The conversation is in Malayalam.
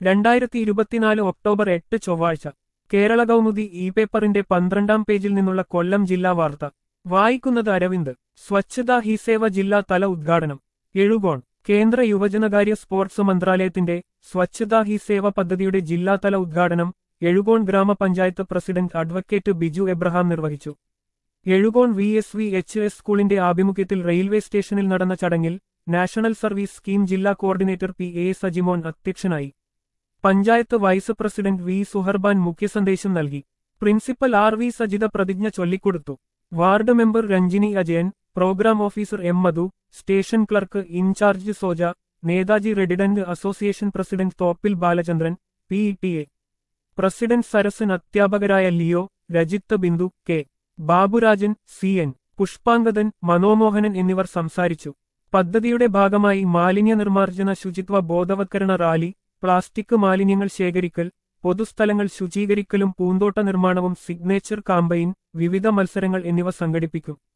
രണ്ടായിരത്തി ഇരുപത്തിനാല് ഒക്ടോബർ എട്ട് ചൊവ്വാഴ്ച കേരള കൗമുദി ഇ പേപ്പറിന്റെ പന്ത്രണ്ടാം പേജിൽ നിന്നുള്ള കൊല്ലം ജില്ലാ വാർത്ത വായിക്കുന്നത് അരവിന്ദ് സ്വച്ഛതാ ഹി സേവ ജില്ലാ തല ഉദ്ഘാടനം എഴുകോൺ കേന്ദ്ര യുവജനകാര്യ സ്പോർട്സ് മന്ത്രാലയത്തിന്റെ സ്വച്ഛതാ ഹി സേവ പദ്ധതിയുടെ ജില്ലാതല ഉദ്ഘാടനം എഴുകോൺ ഗ്രാമപഞ്ചായത്ത് പ്രസിഡന്റ് അഡ്വക്കേറ്റ് ബിജു എബ്രഹാം നിർവഹിച്ചു Ezhukone V S V H S സ്കൂളിന്റെ ആഭിമുഖ്യത്തിൽ റെയിൽവേ സ്റ്റേഷനിൽ നടന്ന ചടങ്ങിൽ നാഷണൽ സർവീസ് സ്കീം ജില്ലാ കോർഡിനേറ്റർ പി എ സജിമോൻ അധ്യക്ഷനായി panchayat vice president V Suharban മുഖ്യസന്ദേശം നൽകി പ്രിൻസിപ്പൽ ആർ വി സജിത പ്രതിജ്ഞ ചൊല്ലിക്കൊടുത്തു ward member Ranjini Ajayan programme officer M Madhu station clerk incharge Soja Netaji resident association president Thoppil Balachandran P E T A president Sarasan അധ്യാപകരായ Leo Rajith Bindu K Baburajan C N Pushpangadan Manomohanan എന്നിവർ സംസാരിച്ചു പദ്ധതിയുടെ ഭാഗമായി മാലിന്യ നിർമ്മാർജ്ജന ശുചിത്വ ബോധവത്കരണ റാലി പ്ലാസ്റ്റിക് മാലിന്യങ്ങൾ ശേഖരിക്കൽ പൊതുസ്ഥലങ്ങൾ ശുചീകരിക്കലും പൂന്തോട്ട നിർമ്മാണവും സിഗ്നേച്ചർ കാമ്പയിൻ വിവിധ മത്സരങ്ങൾ എന്നിവ സംഘടിപ്പിക്കും